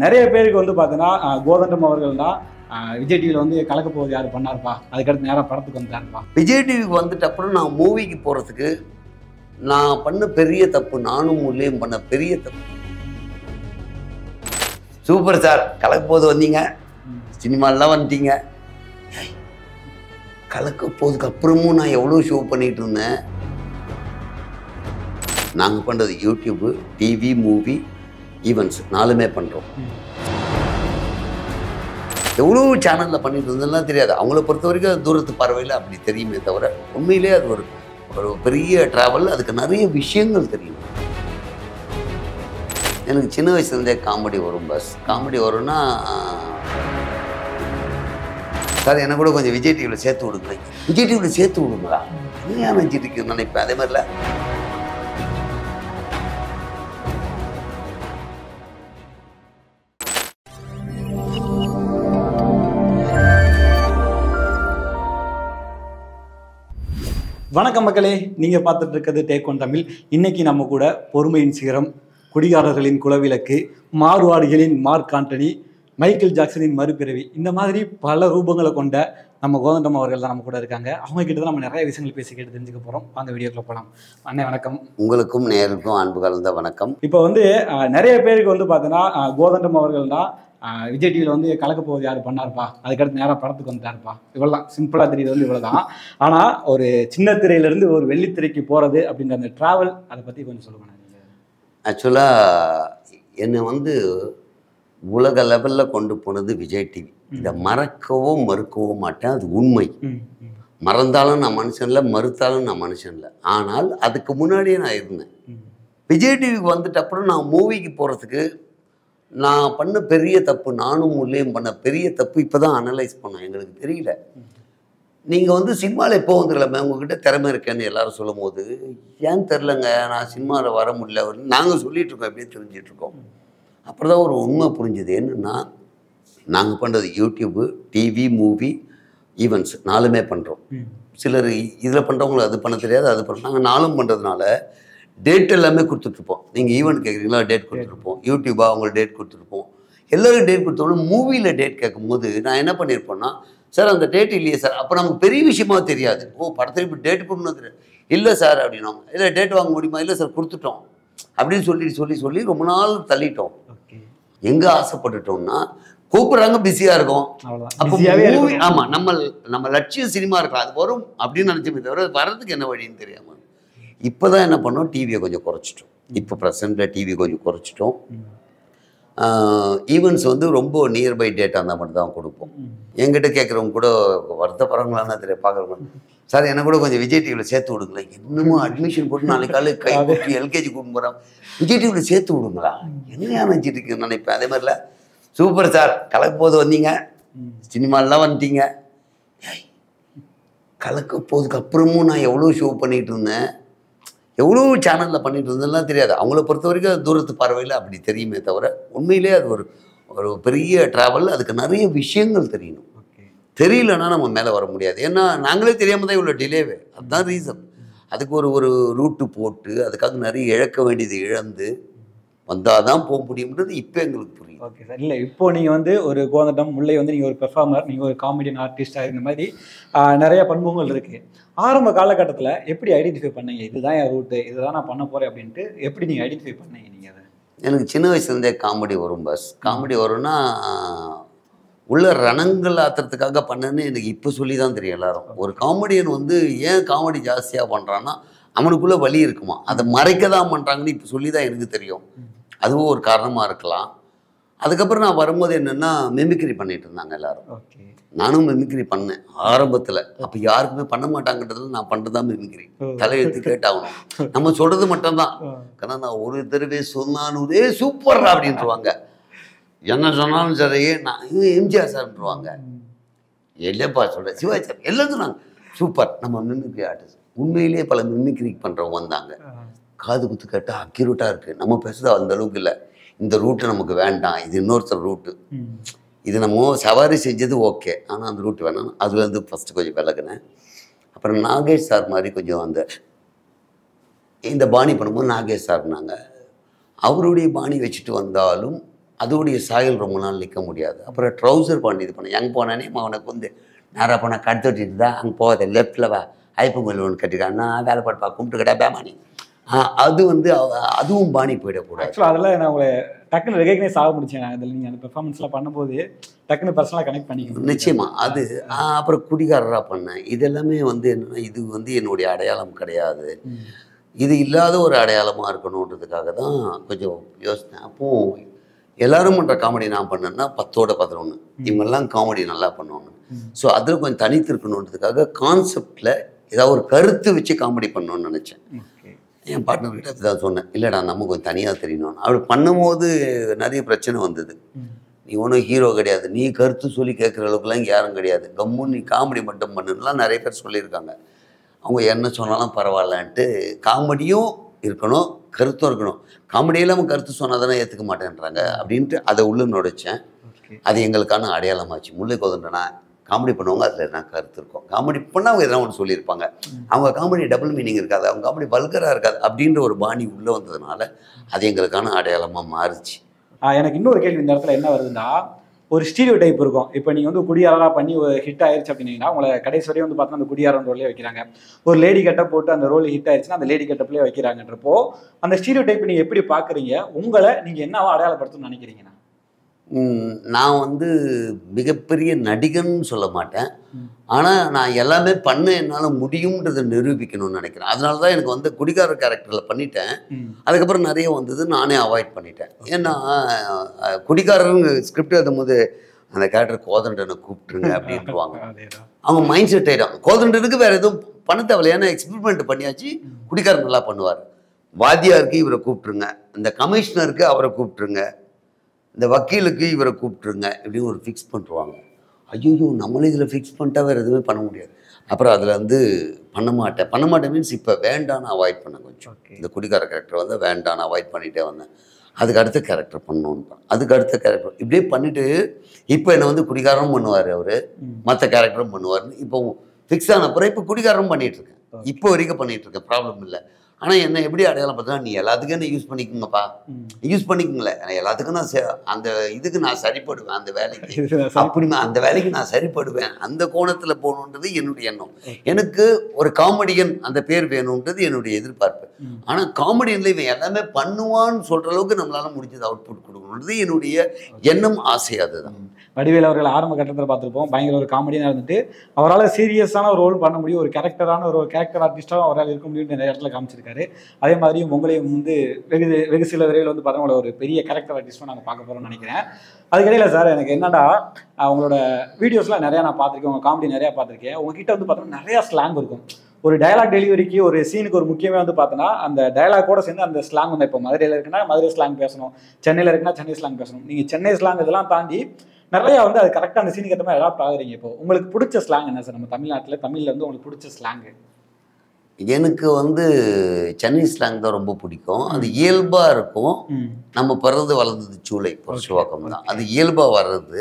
நிறைய பேருக்கு வந்து பார்த்தீங்கன்னா அஹ், கோதண்டம் அவர்கள் தான் அஹ், விஜய் டிவியில் வந்து கலக்க போவது யார் பண்ணாருப்பா அதுக்கடுத்து நேராக படத்துக்கு வந்துட்டாருப்பா விஜய் டிவிக்கு வந்துட்ட அப்புறம் நான் மூவிக்கு போகிறதுக்கு நான் பண்ண பெரிய தப்பு நானும் உள்ளேயும் பண்ண பெரிய தப்பு சூப்பர் சார் கலக்க போது வந்தீங்க சினிமாலாம் வந்துட்டீங்க ஏய், கலக்க போதுக்கு அப்புறமும் நான் எவ்வளோ ஷோ பண்ணிட்டு இருந்தேன் நாங்கள் பண்ணுறது யூடியூப்பு டிவி மூவி ஈவெண்ட்ஸ் நாலுமே பண்ணுறோம் எவ்வளோ சேனலில் பண்ணிட்டு இருந்ததுலாம் தெரியாது அவங்கள பொறுத்த வரைக்கும் அது தூரத்து பார்வையில் அப்படி தெரியுமே தவிர உண்மையிலே அது ஒரு ஒரு பெரிய ட்ராவல் அதுக்கு நிறைய விஷயங்கள் தெரியும் எனக்கு சின்ன வயசுலேருந்தே காமெடி வரும் பஸ் காமெடி வரும்னா சார் எனக்கு கூட கொஞ்சம் விஜய் டிவியில் சேர்த்து விடுங்களேன் விஜய் டிவியில் சேர்த்து விடுங்களா என்ன நினச்சிட்டு இருக்குன்னு நினைப்பேன் அதே மாதிரில வணக்கம் மக்களே நீங்க பார்த்துட்டு இருக்கிறது டேக் ஒன் தமிழ் இன்னைக்கு நம்ம கூட பொறுமையின் சிகரம் குடிகாரர்களின் குலவிளக்கு மார்வாடிகளின் மார்க் ஆண்டனி மைக்கேல் ஜாக்சனின் மறுபிறவி இந்த மாதிரி பல ரூபங்களை கொண்ட நம்ம கோதண்டம் அவர்கள் தான் நம்ம கூட இருக்காங்க அவங்க கிட்ட தான் நம்ம நிறைய விஷயங்கள் பேசி கேட்டு தெரிஞ்சுக்க போறோம் வாங்க வீடியோக்குள்ள போகலாம் அண்ணே வணக்கம் உங்களுக்கும் நேருக்கும் அன்பு கலந்த வணக்கம் இப்போ வந்து அஹ், நிறைய பேருக்கு வந்து பார்த்தீங்கன்னா அஹ், கோதண்டம் அவர்கள் தான் அஹ், விஜய் டிவியில் வந்து கலக்க போவது யார் பண்ணாருப்பா அதுக்கடுத்து நேராக படத்துக்கு வந்துட்டாருப்பா இவ்வளோதான் சிம்பிளாக தெரியுது வந்து இவ்வளோதான் ஆனால் ஒரு சின்ன திரையிலேருந்து ஒரு வெள்ளித்திரைக்கு போகிறது அப்படின்ற அந்த ட்ராவல் அதை பற்றி கொஞ்சம் சொல்லுங்க ஆக்சுவலாக என்னை வந்து உலக லெவலில் கொண்டு போனது விஜய் டிவி இதை மறக்கவும் மறுக்கவும் மாட்டேன் அது உண்மை ம் ம் மறந்தாலும் நான் மனுஷன் இல்லை மறுத்தாலும் நான் மனுஷன் இல்லை ஆனால் அதுக்கு முன்னாடியே நான் இருந்தேன் ம் விஜய் டிவிக்கு வந்துட்ட அப்புறம் நான் மூவிக்கு போகிறதுக்கு நான் பண்ண பெரிய தப்பு நானும் உள்ளேயும் பண்ண பெரிய தப்பு இப்போ தான் அனலைஸ் பண்ணோம் எங்களுக்கு தெரியல நீங்கள் வந்து சினிமாவில் எப்போ வந்துடலாமே உங்ககிட்ட திறமை இருக்கேன்னு எல்லாரும் சொல்லும் போது ஏன் தெரிலங்க நான் சினிமாவில் வர முடியல நாங்கள் சொல்லிட்டு இருக்கோம் எப்படியே தெரிஞ்சிட்டு இருக்கோம் அப்புறம் தான் ஒரு உண்மை புரிஞ்சுது என்னென்னா நாங்கள் பண்ணுறது யூடியூப்பு டிவி மூவி ஈவெண்ட்ஸ் நாலுமே பண்ணுறோம் ம் சிலர் இதில் பண்ணுறவங்களுக்கு அது பண்ண தெரியாது அது பண்ண நாங்கள் நாளும் பண்ணுறதுனால டேட் எல்லாமே கொடுத்துட்ருப்போம் நீங்கள் ஈவெண்ட் கேட்குறீங்களா டேட் கொடுத்துருப்போம் யூடியூபா அவங்களுக்கு டேட் கொடுத்துருப்போம் எல்லாரும் டேட் கொடுத்தோம்னா மூவியில் டேட் கேட்கும்போது நான் என்ன பண்ணியிருப்பேன்னா சார் அந்த டேட் இல்லையே சார் அப்போ நமக்கு பெரிய விஷயமா தெரியாது ஓ படத்தில் இப்படி டேட் கொடுக்கணும் தெரியாது இல்லை சார் அப்படின்னாங்க இல்லை டேட் வாங்க முடியுமா இல்லை சார் கொடுத்துட்டோம் அப்படின்னு சொல்லி சொல்லி சொல்லி ரொம்ப நாள் தள்ளிட்டோம் ஓகே எங்கே ஆசைப்பட்டுட்டோம்னா கூப்பிட்றாங்க பிஸியாக இருக்கும் அவ்வளோதான் அப்போ பிஸியாகவே மூவி இருக்கும் ஆமாம் நம்ம நம்ம லட்சியம் சினிமா இருக்கலாம் அது வரும் அப்படின்னு நினச்சோமே தவிர வர்றதுக்கு என்ன வழின்னு தெரியாமல் இப்போ தான் என்ன பண்ணோம் டிவியை கொஞ்சம் குறைச்சிட்டோம் இப்போ ப்ரெசண்ட்டில் டிவி கொஞ்சம் குறைச்சிட்டோம் ம் ஈவெண்ட்ஸ் வந்து ரொம்ப நியர்பை டேட்டாக இருந்தால் மட்டும் தான் கொடுப்போம் ம் என்கிட்ட கேட்குறவங்க கூட வருத்தப்படுறாங்களான்னு தெரிய பார்க்குறவங்க சார் என்ன கூட கொஞ்சம் விஜய் டிவியில் சேர்த்து விடுங்களேன் இன்னமும் அட்மிஷன் போட்டு நாளைக்கு காலை கை கூப்பி எல்கேஜி கூப்பிட்டு போகிறாங்க விஜய் டிவியில் சேர்த்து விடுங்களா என்ன நினச்சிட்டு இருக்குன்னு நினைப்பேன் அதே மாதிரில சூப்பர் சார் கலக்க போது வந்தீங்க ம் சினிமாலாம் வந்துட்டீங்க ஏய், கலக்க போதுக்கு அப்புறமும் நான் எவ்வளோ ஷோ பண்ணிட்டு இருந்தேன் எவ்வளோ சேனலில் பண்ணிட்டு இருந்தேன்லாம் தெரியாது அவங்கள பொறுத்த வரைக்கும் அது தூரத்து பார்வையில் அப்படி தெரியுமே தவிர உண்மையிலே அது ஒரு ஒரு பெரிய ட்ராவல் அதுக்கு நிறைய விஷயங்கள் தெரியணும் ஓகே தெரியலன்னா நம்ம மேலே வர முடியாது ஏன்னா நாங்களே தெரியாமல் தான் இவ்வளோ டிலேவே அதுதான் ரீசன் அதுக்கு ஒரு ஒரு ரூட்டு போட்டு அதுக்காக நிறைய இழக்க வேண்டியது இழந்து வந்தால் தான் போக முடியும்ன்றது இப்போ எங்களுக்கு புரியுது ஓகே சார் இல்லை இப்போ நீங்கள் வந்து ஒரு கோதண்டம் முல்லை வந்து நீங்கள் ஒரு பெர்ஃபார்மர் நீங்கள் ஒரு காமெடியன் ஆர்டிஸ்டாக இந்த மாதிரி ஆஹ், நிறைய பண்புகள் இருக்குது ஆரம்ப காலகட்டத்தில் எப்படி ஐடென்டிஃபை பண்ணீங்க இதுதான் என் ரூட்டு இதுதான் நான் பண்ண போகிறேன் அப்படின்ட்டு எப்படி நீங்கள் ஐடென்டிஃபை பண்ணீங்க நீங்கள் அதை எனக்கு சின்ன வயசுலேருந்தே காமெடி வரும் பஸ் காமெடி வரும்னா உள்ள ரணங்கள் ஆத்துறதுக்காக பண்ணேன்னு எனக்கு இப்போ சொல்லி தான் தெரியும் எல்லாரும் ஒரு காமெடியன் வந்து ஏன் காமெடி ஜாஸ்தியாக பண்ணுறான்னா அவனுக்குள்ளே வலி இருக்குமா அதை மறைக்க தான் பண்ணுறாங்கன்னு இப்போ சொல்லி தான் எனக்கு தெரியும் அதுவும் ஒரு காரணமாக இருக்கலாம் அதுக்கப்புறம் நான் வரும்போது என்னென்னா மிமிக்ரி பண்ணிட்டு இருந்தாங்க எல்லாரும் ஓகே நானும் மிமிக்ரி பண்ணேன் ஆரம்பத்தில் அப்போ யாருக்குமே பண்ண மாட்டாங்கன்றதுல நான் பண்ணுறது தான் மிமிக்ரி தலையெழுத்து கேட்டாகணும் நம்ம சொல்கிறது மட்டும்தான் ஆனால் நான் ஒரு தடவை சொன்னானே சூப்பர் அப்படின்ட்டுருவாங்க என்ன சொன்னாலும் சரி நான் இவன் எம்ஜிஆர் சார்ன்றுவாங்க இல்லைப்பா சொல்கிறேன் சிவாஜி சார் எல்லாம் சொன்னாங்க சூப்பர் நம்ம மிமிக்ரி ஆர்டிஸ்ட் உண்மையிலேயே பல மிமிக்ரி பண்ணுறவங்க வந்தாங்க காது குத்து கேட்டால் அக்யூரேட்டாக இருக்குது நம்ம பேசுறது அந்த அளவுக்கு இல்லை இந்த ரூட்டு நமக்கு வேண்டாம் இது இன்னொருத்தர் ரூட்டு இது நம்ம சவாரி செஞ்சது ஓகே ஆனால் அந்த ரூட் வேணாம் அதுலேருந்து ஃபஸ்ட்டு கொஞ்சம் விலகுனேன் அப்புறம் நாகேஷ் சார் மாதிரி கொஞ்சம் அந்த இந்த பாணி பண்ணும்போது நாகேஷ் சார்னாங்க அவருடைய பாணி வச்சுட்டு வந்தாலும் அதோடைய சாயல் ரொம்ப நாள் நிற்க முடியாது அப்புறம் ட்ரௌசர் பண்ணி இது பண்ணேன் எங்கே போனானே அவனுக்கு வந்து நேராக போனால் கடத்து வச்சுட்டு தான் அங்கே போகாத லெஃப்ட்டில் வா ஐப்பங்கல் ஒன்று கட்டிருக்கான் நான் வேலை பார்ப்பா கும்பிட்டு கடை பேமானி ஆ, அது வந்து அவ- அதுவும் பாணி போயிடக்கூடாது ஆக்சுவலாக அதில் நான் உங்களை டக்குன்னு ரெகக்னைஸ் ஆக முடிச்சேன் அதில் நீங்கள் அந்த பெர்ஃபார்மன்ஸ்லாம் பண்ணும்போது டக்குன்னு பர்சனலாக கனெக்ட் பண்ணிக்கணும் நிச்சயமா அது ஆ, அப்புறம் குடிகாரராக பண்ணேன் இது எல்லாமே வந்து என்னன்னா இது வந்து என்னுடைய அடையாளம் கிடையாது ம். இது இல்லாத ஒரு அடையாளமாக இருக்கணுன்றதுக்காக தான் கொஞ்சம் யோசித்தேன் அப்போ எல்லாரும் பண்ணுற காமெடி நான் பண்ணேன்னா பத்தோட பதினொன்று இவங்கெல்லாம் காமெடி நல்லா பண்ணுவாங்க ம். ஸோ அதில் கொஞ்சம் தனித்து இருக்கணுன்றதுக்காக கான்செப்டில் ஏதாவது ஒரு கருத்து வச்சு காமெடி பண்ணணும்னு நினச்சேன் ஓகே என் பார்ட்னர்கிட்ட அப்படிதான் சொன்னேன் இல்லைடா நம்ம கொஞ்சம் தனியாக தெரியணும் அப்படி பண்ணும்போது நிறைய பிரச்சனை வந்தது ம். நீ ஒன்றும் ஹீரோ கிடையாது நீ கருத்து சொல்லி கேட்குற அளவுக்குலாம் இங்கே யாரும் கிடையாது கம்முன்னு நீ காமெடி மட்டும் பண்ணுலாம் நிறைய பேர் சொல்லியிருக்காங்க அவங்க என்ன சொன்னாலும் பரவாயில்லன்ட்டு காமெடியும் இருக்கணும் கருத்தும் இருக்கணும் காமெடி இல்லாமல் கருத்து சொன்னால் தானே ஏற்றுக்க மாட்டேன்றாங்க அப்படின்ட்டு அதை உள்ள நுழைச்சேன் ஓகே அது எங்களுக்கான அடையாளமாச்சு முல்லை கோதண்டனா காமெடி பண்ணுவாங்க அதில் என்ன கருத்து இருக்கும் காமெடி பண்ணால் அவங்க எதனா ஒன்று சொல்லியிருப்பாங்க அவங்க காமெடி டபுள் மீனிங் இருக்காது அவங்க காமெடி வல்கராக இருக்காது அப்படின்ற ஒரு பாணி உள்ளே வந்ததுனால அது எங்களுக்கான அடையாளமாக மாறுச்சு ஆ, எனக்கு இன்னொரு கேள்வி இந்த இடத்துல என்ன வருதுன்னா ஒரு ஸ்டீரியோ டைப் இருக்கும் இப்போ நீங்கள் வந்து குடியாரா பண்ணி ஒரு ஹிட் ஆயிருச்சு அப்படின்னீங்கன்னா உங்களை கடைசி வரையும் வந்து பார்த்தா அந்த குடியாரன் ரோல்லே வைக்கிறாங்க ஒரு லேடி கெட்டப் போட்டு அந்த ரோல் ஹிட் ஆயிருச்சுன்னா அந்த லேடி கெட்டப்லேயே வைக்கிறாங்கன்றப்போ அந்த ஸ்டீரியோ டைப் நீங்கள் எப்படி பார்க்குறீங்க உங்களை நீங்கள் என்னவா அடையாளப்படுத்தணும்னு நினைக்கிறீங்கண்ணா ம், நான் வந்து மிகப்பெரிய நடிகன்னு சொல்ல மாட்டேன் ம். ஆனால் நான் எல்லாமே பண்ண என்னால் முடியுன்றதை நிரூபிக்கணும்னு நினைக்கிறேன் அதனால தான் எனக்கு வந்து குடிகார கேரக்டரில் பண்ணிட்டேன் ம். அதுக்கப்புறம் நிறைய வந்தது நானே அவாய்ட் பண்ணிட்டேன் ஏன்னா அஹ், குடிகாரருங்க ஸ்கிரிப்ட் எழுதும் போது அந்த கேரக்டர் கோதண்டனை கூப்பிட்டுருங்க அப்படின்ட்டுருவாங்க அதேதான் அவங்க மைண்ட் செட் ஆகிடும் கோதண்டனுக்கு வேறு எதுவும் பண்ண தேவையில்ல ஏன்னா எக்ஸ்பெரிமெண்ட் பண்ணியாச்சு குடிகாரர் நல்லா பண்ணுவார் வாத்தியாருக்கு இவரை கூப்பிட்டுருங்க இந்த கமிஷனருக்கு அவரை கூப்பிட்டுருங்க இந்த வக்கீலுக்கு இவரை கூப்பிட்டுருங்க இப்படின்னு ஒரு ஃபிக்ஸ் பண்ணிருவாங்க ஐயோ நம்மளும் இதில் ஃபிக்ஸ் பண்ணிட்டா வேறு எதுவுமே பண்ண முடியாது அப்புறம் அதில் வந்து பண்ண மாட்டேன் பண்ண மாட்டேன் மீன்ஸ் இப்போ வேண்டான்னு அவாய்ட் பண்ணேன் கொஞ்சம் ஓகே இந்த குடிகார கேரக்டர் வந்து வேண்டான்னு அவாய்ட் பண்ணிகிட்டே வந்தேன் அதுக்கு அடுத்த கேரக்டர் பண்ணணுன்னு அதுக்கு அடுத்த கேரக்டர் இப்படியே பண்ணிவிட்டு இப்போ என்னை வந்து குடிகாரமும் பண்ணுவார் அவர் ம். மற்ற கேரக்டரும் பண்ணுவார்னு இப்போ ஃபிக்ஸ் ஆன அப்புறம் இப்போ குடிகாரமும் பண்ணிட்டு இருக்கேன் இப்போ வரைக்கும் பண்ணிட்டு இருக்கேன் ப்ராப்ளம் இல்லை ஆனால் என்ன எப்படி அடையாளம் பார்த்தா நீ எல்லாத்துக்கும் என்ன யூஸ் பண்ணிக்கோங்கப்பா ம். யூஸ் பண்ணிக்கோங்களேன் நான் எல்லாத்துக்கும் நான் சே- அந்த இதுக்கு நான் சரிப்படுவேன் அந்த வேலைக்கு இது சரி. அப்படி நான் அந்த வேலைக்கு நான் சரிப்படுவேன் அந்த கோணத்தில் போகணுன்றது என்னுடைய எண்ணம் எனக்கு ஒரு காமெடியன் அந்த பேர் வேணுன்றது என்னுடைய எதிர்பார்ப்பு ம். ஆனால் காமெடியனில் இவன் எல்லாமே பண்ணுவான்னு சொல்கிற அளவுக்கு நம்மளால முடிஞ்சது அவுட்புட் கொடுக்கணுன்றது என்னுடைய எண்ணம் ஆசை அதுதான் வடிவேல் அவர்கள் ஆரம்ப கட்டத்தில் பார்த்துருப்போம் பயங்கர ஒரு காமெடியாக இருந்துட்டு அவரால் சீரியஸான ஒரு ரோல் பண்ண முடியும் ஒரு கேரக்டரான ஒரு கேரக்டர் ஆர்டிஸ்டாக அவரால் இருக்க முடியும் நிறைய இடத்துல காமிச்சிருக்காரு அதே மாதிரி உங்களையும் வந்து வெகு வெகு சில விரைவில் வந்து பார்த்தா உங்களை ஒரு பெரிய கேரக்டர் ஆர்டிஸ்ட்டும் நாங்கள் பார்க்க போகிறோம்னு நினைக்கிறேன் அதுக்கிடையில் சார் எனக்கு என்னடா அஹ் உங்களோட வீடியோஸ்லாம் நிறையா நான் பார்த்துருக்கேன் உங்கள் காமெடி நிறையா பார்த்துருக்கேன் உங்ககிட்ட வந்து பார்த்தோம்னா நிறையா ஸ்லாங் இருக்கும் ஒரு டயலாக் டெலிவரிக்கு ஒரு சீனுக்கு ஒரு முக்கியமே வந்து பார்த்தோன்னா அந்த டயலாக்கோட சேர்ந்து அந்த ஸ்லாங் வந்து இப்போ மதுரையில் இருக்குன்னா மதுரை ஸ்லாங் பேசணும் சென்னையில் இருக்குன்னா சென்னை ஸ்லாங் பேசணும் நீங்கள் சென்னை ஸ்லாங் இதெல்லாம் தாண்டி நிறைய வந்து அது கரெக்டாக அந்த சீனுக்கு ஏற்ற மாதிரி அடாப்ட் ஆகுறீங்க இப்போ உங்களுக்கு பிடிச்ச ஸ்லாங் என்ன சார் நம்ம தமிழ்நாட்டில் தமிழில் வந்து உங்களுக்கு பிடிச்ச ஸ்லாங் எனக்கு வந்து சென்னை ஸ்லாங் தான் ரொம்ப பிடிக்கும் அது இயல்பாக இருக்கும் நம்ம பிறந்து வளர்ந்தது சூளை புரட்சிவாக்கம் தான் அது இயல்பாக வர்றது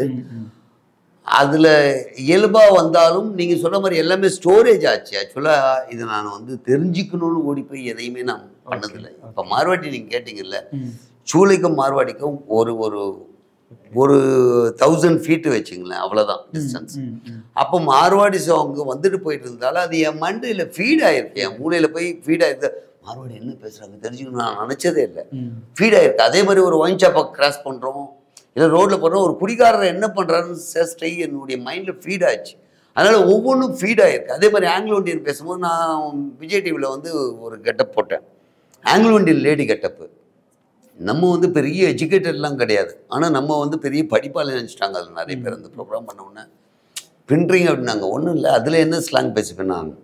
அதில் இயல்பாக வந்தாலும் நீங்கள் சொன்ன மாதிரி எல்லாமே ஸ்டோரேஜ் ஆச்சு ஆக்சுவலாக இது நான் வந்து தெரிஞ்சுக்கணும்னு ஓடி போய் எதையுமே நான் பண்ணதில்லை இப்போ மார்வாடி நீங்கள் கேட்டிங்கல்ல சூளைக்கும் மார்வாடிக்கும் ஒரு ஒரு ஒரு தௌசண்ட் ஃபீட்டு வச்சுங்களேன் அவ்வளோதான் டிஸ்டன்ஸ் அப்போ மார்வாடி சாங் வந்துட்டு போயிட்டு இருந்தாலும் அது என் மண்டையில் ஃபீட் ஆயிருக்கு என் மூளையில் போய் ஃபீட் ஆயிருக்கு மார்வாடி என்ன பேசுகிறாங்க தெரிஞ்சுக்கணும் நான் நினச்சதே இல்லை ஃபீட் ஆயிருக்கு அதே மாதிரி ஒரு ஒயின் ஷாப்பை கிராஸ் பண்ணுறோம் இல்லை ரோட்டில் போகிறோம் ஒரு குடிகாரர் என்ன பண்ணுறாருன்னு சேஸ்டை என்னுடைய மைண்டில் ஃபீட் ஆச்சு அதனால் ஒவ்வொன்றும் ஃபீட் ஆயிருக்கு அதே மாதிரி ஆங்கிலோ இண்டியன் பேசும்போது நான் விஜய் டிவியில் வந்து ஒரு கெட்டப் போட்டேன் ஆங்கிலோ இண்டியன் லேடி கெட்டப்பு நம்ம வந்து பெரிய எஜுகேட்டட்லாம் கிடையாது ஆனால் நம்ம வந்து பெரிய படிப்பாளர் நினச்சிட்டாங்க அதில் நிறைய பேர் அந்த ப்ரோக்ராம் பண்ண உடனே பின்ட்ரிங் அப்படின்னாங்க ஒன்றும் இல்லை அதில் என்ன ஸ்லாங் பேசிப்பேன் நான்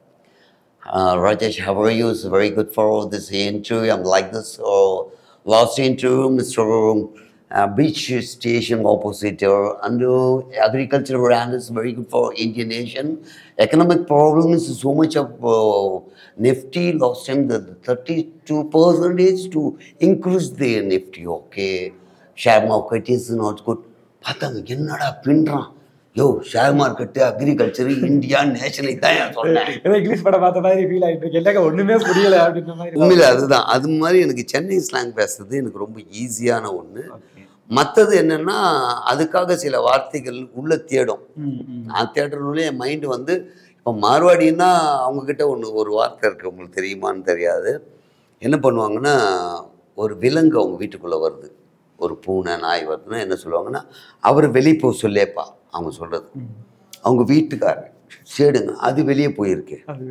Uh, Rajesh, how are you? It's very good for this interview. I'm like this. Oh, last interview, Mr. Uh, beach station opposite uh, and uh, agricultural land is very good for Indian nation. Economic problem is so much of uh, nifty last time the 32 percentage to increase their nifty. Okay, share market is not good. பார்த்தாங்க என்னடா பின்றான் யோ share market agriculture India national தான் நான் சொன்னேன் ஏதோ English படம் பார்த்த மாதிரி ஃபீல் ஆகிட்டு இருக்கு எனக்கு ஒண்ணுமே புரியல அப்படின்ற மாதிரி உண்மையில அதுதான் அது மாதிரி எனக்கு சென்னை ஸ்லாங் பேசுறது எனக்கு ரொம்ப ஈஸியான ஒன்று Okay. மற்றது என்னன்னா அதுக்காக சில வார்த்தைகள் உள்ள தேடும் ம், ம். நான் தேடுறதுல என் மைண்டு வந்து இப்போ மார்வாடின்னா அவங்கக்கிட்ட ஒன்று ஒரு வார்த்தை இருக்குது உங்களுக்கு தெரியுமான்னு தெரியாது என்ன பண்ணுவாங்கன்னா ஒரு விலங்கு அவங்க வீட்டுக்குள்ளே வருது ஒரு பூனை நாய் வருதுன்னா என்ன சொல்லுவாங்கன்னா அவர் வெளியே போக சொல்லேப்பா அவங்க சொல்கிறது ம். அவங்க வீட்டுக்காரர் சேடுங்க அது வெளியே போயிருக்கு அது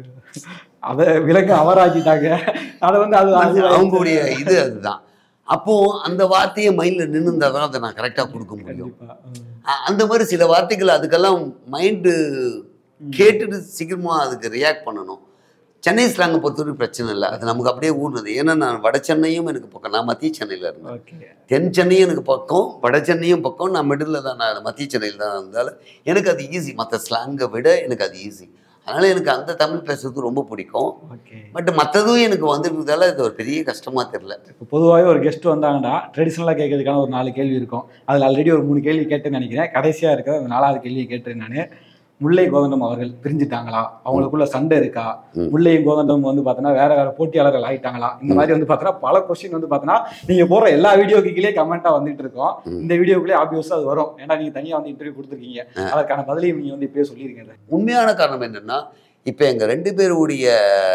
அதை விலங்கு அவராக்கிட்டாங்க அதை வந்து அது அது அது அவங்களுடைய இது அதுதான் அப்போ அந்த வார்த்தையை மைண்டில் நின்றுந்தால் தான் அதை நான் கரெக்டாக கொடுக்க முடியும் கண்டிப்பா ம். அ- அந்த மாதிரி சில வார்த்தைகள் அதுக்கெல்லாம் மைண்டு கேட்டுட்டு சீக்கிரமா அதுக்கு ரியாக்ட் பண்ணணும் சென்னை ஸ்லாங்கை பொறுத்தவரைக்கும் பிரச்சனை இல்லை அது நமக்கு அப்படியே ஊர்னது ஏன்னா நான் வட சென்னையும் எனக்கு பக்கம் நான் மத்திய சென்னையில் இருந்தேன் ஓகே தென் சென்னையும் எனக்கு பக்கம் வட சென்னையும் பக்கம் நான் மிடில் தான் நான் மத்திய சென்னையில் தான் இருந்தாலும் எனக்கு அது ஈஸி மற்ற ஸ்லாங்கை விட எனக்கு அது ஈஸி அதனால் எனக்கு அந்த தமிழ் பேசுறது ரொம்ப பிடிக்கும் ஓகே பட் மற்றதும் எனக்கு வந்துருக்கிறதால இது ஒரு பெரிய கஷ்டமாக தெரில இப்போ பொதுவாகவே ஒரு கெஸ்ட் வந்தாங்கன்னா ட்ரெடிஷ்னலாக கேட்கறதுக்கான ஒரு நாலு கேள்வி இருக்கும் அதில் ஆல்ரெடி ஒரு மூணு கேள்வி கேட்டேன்னு நினைக்கிறேன் கடைசியாக இருக்கிற அந்த நாலாவது கேள்வியை கேட்டேன் நான் முல்லை கோதண்டம் அவர்கள் பிரிஞ்சுட்டாங்களா அவங்களுக்குள்ள சண்டை இருக்கா ம். முல்லையும் கோதண்டம் வந்து பார்த்தோன்னா வேற வேற போட்டியாளர்கள் ஆயிட்டாங்களா இந்த மாதிரி வந்து பார்த்தோன்னா பல கொஸ்டின் வந்து பார்த்தோன்னா நீங்க போற எல்லா வீடியோக்கு கீழே கமெண்டா வந்துட்டு இருக்கோம் ம். இந்த வீடியோக்குள்ளே ஆப்வியஸா அது வரும் ஏன்னா நீங்க தனியா வந்து இன்டர்வியூ கொடுத்துருக்கீங்க அதற்கான பதிலையும் நீங்க வந்து இப்பயே சொல்லியிருக்கீங்க உண்மையான காரணம் என்னன்னா இப்போ எங்கள் ரெண்டு பேருடைய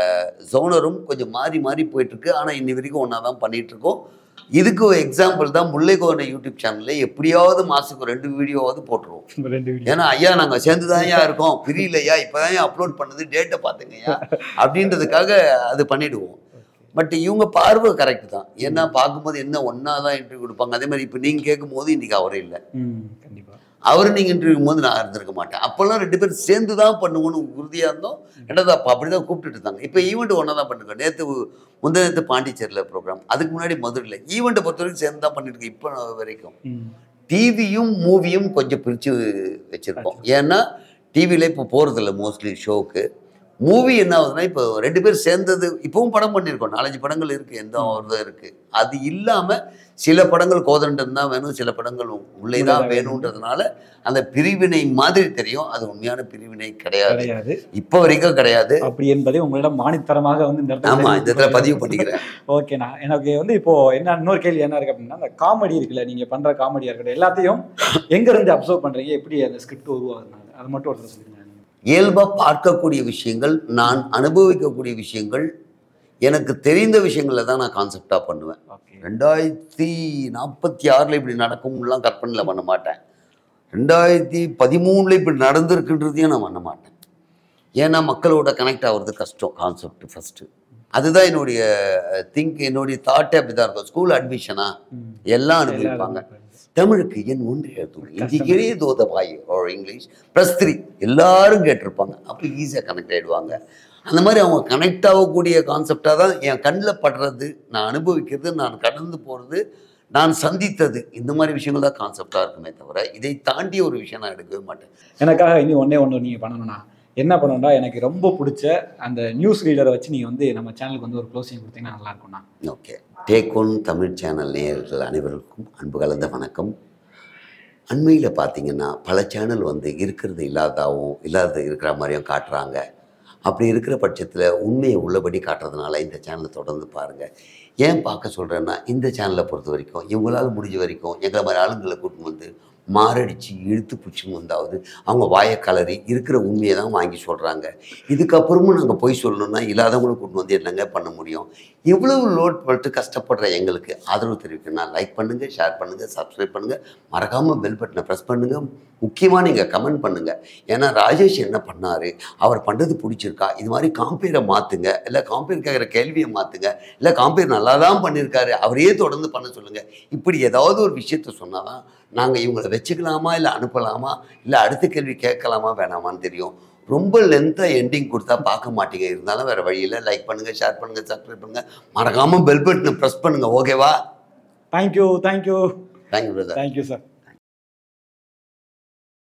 ஜோனரும் கொஞ்சம் மாறி மாறி போயிட்டு இருக்கு ஆனால் இன்னி வரைக்கும் ஒன்றா தான் பண்ணிட்டு இருக்கோம் இதுக்கு எக்ஸாம்பிள் தான் முல்லைக்கோனை யூடியூப் சேனலில் எப்படியாவது மாதத்துக்கு ரெண்டு வீடியோவாவது போட்டுருவோம் இந்த ரெண்டு வீடியோ ஏன்னா ஐயா நாங்கள் சேர்ந்து தான்யா இருக்கோம் பிரியலையா இப்போ தான் அப்லோட் பண்ணது டேட்டை பார்த்துங்கய்யா அப்படின்றதுக்காக அது பண்ணிடுவோம் பட் இவங்க பார்வை கரெக்ட் தான் ஏன்னா பார்க்கும்போது என்ன ஒன்றா தான் இன்டர்வியூ கொடுப்பாங்க அதே மாதிரி இப்போ நீங்கள் கேட்கும்போது இன்றைக்கி அவரே இல்லை ம் கண்டிப்பா அவர் நீங்கள் இன்டர்வியூ போது நான் இருந்திருக்க மாட்டேன் அப்போல்லாம் ரெண்டு பேரும் சேர்ந்து தான் பண்ணுவோன்னு உறுதியாக இருந்தோம் ரெண்டாவது அப்போ அப்படி தான் கூப்பிட்டுட்டு இருந்தாங்க இப்போ ஈவெண்ட் ஒன்றா தான் பண்ணிருக்கோம் நேற்று முந்தின நேற்று பாண்டிச்சேரியில் ப்ரோக்ராம் அதுக்கு முன்னாடி மதுரையில் ஈவெண்ட்டை பொறுத்த வரைக்கும் சேர்ந்து தான் பண்ணியிருக்கோம் இப்போ வரைக்கும் ம் டிவியும் மூவியும் கொஞ்சம் பிரித்து வச்சுருக்கோம் ஏன்னா டிவியில் இப்போ போகிறதில்ல மோஸ்ட்லி ஷோக்கு மூவி என்ன ஆகுதுன்னா இப்போ ரெண்டு பேர் சேர்ந்தது இப்பவும் படம் பண்ணியிருக்கோம் நாலஞ்சு படங்கள் இருக்குது எந்த ஒரு தான் இருக்குது அது இல்லாமல் சில படங்கள் கோதண்டம் தான் வேணும் சில படங்கள் உள்ளே தான் வேணுன்றதுனால அந்த பிரிவினை மாதிரி தெரியும் அது உண்மையான பிரிவினை கிடையாது கிடையாது இப்போ வரைக்கும் கிடையாது அப்படி என்பதை உங்களிடம் மானித்தரமாக வந்து இந்த இடத்துல ஆமாம் இந்த இடத்துல பதிவு பண்ணிக்கிறேன் ஓகேண்ணா எனக்கு வந்து இப்போ என்ன இன்னொரு கேள்வி என்ன இருக்கு அப்படின்னா அந்த காமெடி இருக்குல்ல நீங்க பண்ற காமெடியா இருக்கட்டும் எல்லாத்தையும் எங்க இருந்து அப்சர்வ் பண்றீங்க எப்படி அந்த ஸ்கிரிப்ட் உருவாகுதுனால அது மட்டும் ஒருத்தர் சொல்லுங்க இயல்பாக பார்க்கக்கூடிய விஷயங்கள் நான் அனுபவிக்கக்கூடிய விஷயங்கள் எனக்கு தெரிந்த விஷயங்களில் தான் நான் கான்செப்டாக பண்ணுவேன் ஓகே ரெண்டாயிரத்தி நாற்பத்தி ஆறில் இப்படி நடக்கும்லாம் கற்பனையில் பண்ண மாட்டேன் ரெண்டாயிரத்தி பதிமூணில் இப்படி நடந்திருக்குன்றதையும் நான் பண்ண மாட்டேன் ஏன்னா மக்களோட கனெக்ட் ஆகிறது கஷ்டம் கான்செப்ட் ஃபஸ்ட்டு அதுதான் என்னுடைய திங்க் என்னுடைய தாட்டே அப்படி தான் இருக்கும் ஸ்கூல் அட்மிஷனா எல்லாம் அனுபவிப்பாங்க தமிழுக்கு என் ஒன்று எழுத்து இஞ்சி கிழிய தோத பாய் ஒரு இங்கிலீஷ் ப்ளஸ் த்ரீ எல்லாரும் கேட்டிருப்பாங்க அப்போ ஈஸியாக கனெக்ட் ஆகிடுவாங்க அந்த மாதிரி அவங்க கனெக்ட் ஆகக்கூடிய கான்செப்டாக தான் என் கண்ணில் படுறது நான் அனுபவிக்கிறது நான் கடந்து போகிறது நான் சந்தித்தது இந்த மாதிரி விஷயங்கள் தான் கான்செப்டாக இருக்குமே தவிர இதை தாண்டி ஒரு விஷயம் நான் எடுக்கவே மாட்டேன் எனக்காக இனி ஒண்ணே ஒன்று நீங்க பண்ணணும்னா என்ன பண்ணணும்னா எனக்கு ரொம்ப பிடிச்ச அந்த நியூஸ் ரீடரை வச்சு நீங்க வந்து நம்ம சேனலுக்கு வந்து ஒரு க்ளோசிங் கொடுத்தீங்கன்னா நல்லா இருக்கும்ண்ணா okay take one Tamil channel நேயர்கள் அனைவருக்கும் அன்பு கலந்த வணக்கம் அண்மையில் பார்த்தீங்கன்னா பல சேனல் வந்து இருக்கிறது இல்லாததாகவும் இல்லாதது இருக்கிற மாதிரியும் காட்டுறாங்க அப்படி இருக்கிற பட்சத்தில் உண்மையை உள்ளபடி காட்டுறதுனால இந்த சேனலை தொடர்ந்து பாருங்கள் ஏன் பார்க்க சொல்கிறேன்னா இந்த சேனலை பொறுத்த வரைக்கும் இவங்களால் முடிஞ்ச வரைக்கும் எங்களை மாதிரி ஆளுங்களை கூட்டின்னு வந்து மாரடித்து இழுத்து பிடிச்சி வந்தாவது அவங்க வாயை கலறி இருக்கிற உண்மையை தான் வாங்கி சொல்கிறாங்க இதுக்கப்புறமும் நாங்கள் போய் சொல்லணும்னா இல்லாதவங்களை கூட்டின்னு வந்து என்னங்க பண்ண முடியும் இவ்வளவு லோட் பண்ணிட்டு கஷ்டப்படுற எங்களுக்கு ஆதரவு தெரிவிக்கணும்னா லைக் பண்ணுங்கள் ஷேர் பண்ணுங்கள் சப்ஸ்கிரைப் பண்ணுங்கள் மறக்காமல் பெல் பட்டனை ப்ரெஸ் பண்ணுங்கள் முக்கியமாக நீங்கள் கமெண்ட் பண்ணுங்கள் ஏன்னா ராஜேஷ் என்ன பண்ணார் அவர் பண்ணுறது பிடிச்சிருக்கா இது மாதிரி காம்பேரை மாற்றுங்க இல்லை காம்பேர் கேட்குற கேள்வியை மாற்றுங்க இல்லை காம்பேர் நல்லா தான் பண்ணியிருக்காரு அவரையே தொடர்ந்து பண்ண சொல்லுங்கள் இப்படி ஏதாவது ஒரு விஷயத்த சொன்னால் தான் நாங்கள் இவங்களை வச்சுக்கலாமா இல்லை அனுப்பலாமா இல்லை அடுத்த கேள்வி கேட்கலாமா வேணாமான்னு தெரியும் ரொம்ப லென்த்தாக எண்டிங் கொடுத்தா பார்க்க மாட்டீங்க இருந்தாலும் வேறு வழியில் லைக் பண்ணுங்கள் ஷேர் பண்ணுங்கள் சப்ஸ்கிரைப் பண்ணுங்கள் மறக்காமல் பெல் பட்டனை ப்ரெஸ் பண்ணுங்கள் ஓகேவா thank you thank you thank you brother thank you sir